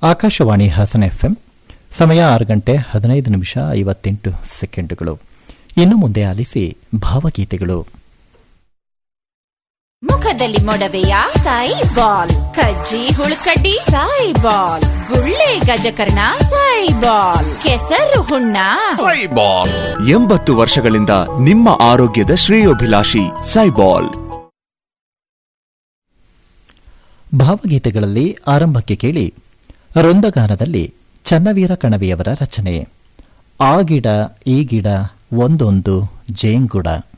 Akashvani Hassan FM ಸಮಯ ಆರು ಗಂಟೆ ಹದಿನೈದು ನಿಮಿಷ ಐವತ್ತೆಂಟು ಸೆಕೆಂಡುಗಳು ಇನ್ನು ಮುಂದೆ ಆಲಿಸಿ ಭಾವಗೀತೆಗಳು ಮುಖದಲ್ಲಿ ಮೊಡವೆಯ ಸಾಯಿ ಬಾಲ್ ಕಜ್ಜಿ ಹುಳುಕಡ್ಡಿ ಸಾಯಿ ಬಾಲ್ ಗುಳ್ಳೆ ಗಜಕರ್ಣ ಸಾಯಿ ಬಾಲ್ ಕೆಸರು ಹುಣ್ಣ ಸೈಬಾಲ್ ಎಂಬತ್ತು ವರ್ಷಗಳಿಂದ ನಿಮ್ಮ ಆರೋಗ್ಯದ ಶ್ರೇಯೋಭಿಲಾಷಿ ಸೈಬಾಲ್ ಭಾವಗೀತೆಗಳಲ್ಲಿ ಆರಂಭಕ್ಕೆ ಕೇಳಿ ವೃಂದಗಾನದಲ್ಲಿ ಚನ್ನವೀರ ಕಣವಿಯವರ ರಚನೆ ಆ ಗಿಡ ಈ ಗಿಡ ಒಂದೊಂದು ಜೇಂಗುಡ